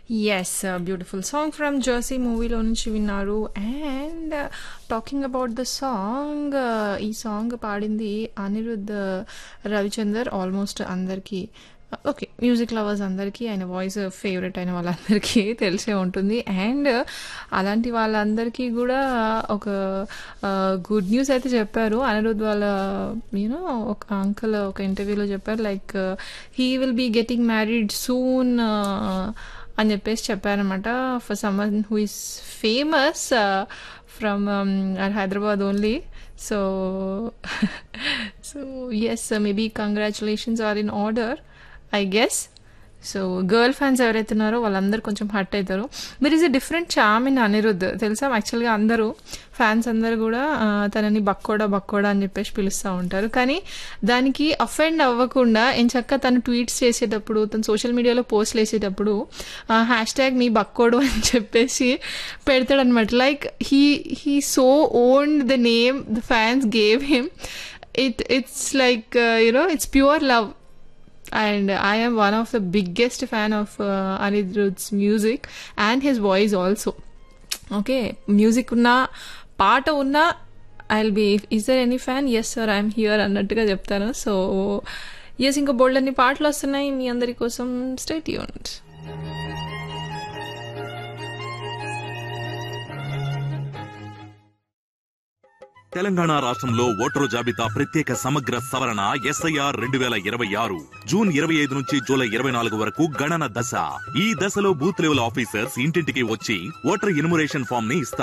Yes beautiful song from Jersey మూవీలో నుంచి విన్నారు and talking about the song ఈ సాంగ్ పాడింది అనిరుద్ రవిచందర్ ఆల్మోస్ట్ అందరికీ ఓకే మ్యూజిక్ లవర్స్ అందరికీ ఆయన వాయిస్ ఫేవరెట్ అయిన వాళ్ళందరికీ తెలిసే ఉంటుంది అండ్ అలాంటి వాళ్ళందరికీ కూడా ఒక గుడ్ న్యూస్ అయితే చెప్పారు అనిరుద్ వాళ్ళ యూనో ఒక అంకుల్ ఒక ఇంటర్వ్యూలో చెప్పారు like he will be getting married soon అని చెప్పేసి చెప్పారనమాట for someone who is famous from Hyderabad only so so yes maybe congratulations or in order I guess so girl fans ఎవరైతే ఉన్నారో వాళ్ళందరూ కొంచెం హర్ట్ అవుతారు there is a different charm in Anirudh తెలుసా యాక్చువల్గా అందరూ ఫ్యాన్స్ అందరూ కూడా తనని బక్కోడా బక్కోడా అని చెప్పేసి పిలుస్తూ ఉంటారు కానీ దానికి అఫెండ్ అవ్వకుండా ఎంచక్క తను ట్వీట్స్ చేసేటప్పుడు తను సోషల్ మీడియాలో పోస్ట్లు వేసేటప్పుడు హ్యాష్ ట్యాగ్ మీ బక్కోడు అని చెప్పేసి పెడతాడనమాట like he he so on the name the fans gave him it it's like you know it's pure love and I am one of the biggest fan of uh, Anirudh's music and his voice also. Okay, music ఉన్నా పాట ఉన్నా I will be is there any fan yes sir I'm here అన్నట్టుగా చెప్తాను so yes ఇంకా బోల్డ్ అన్ని పాటలు వస్తున్నాయి మీ అందరి కోసం స్టేట్ యూనిట్ తెలంగాణ రాష్ట్రంలో ఓటరు జాబితా ప్రత్యేక సమగ్ర సవరణ ఎస్ఐఆర్ రెండు వేల ఇరవై ఆరు జూన్ ఇరవై ఐదు నుంచి జూలై ఇరవై నాలుగు వరకు గణన దశ ఈ దశలో బూత్ లెవెల్ ఆఫీసర్స్ ఇంటింటికి వచ్చి ఓటర్ ఇన్మురేషన్ ఫామ్ ని ఇస్తారు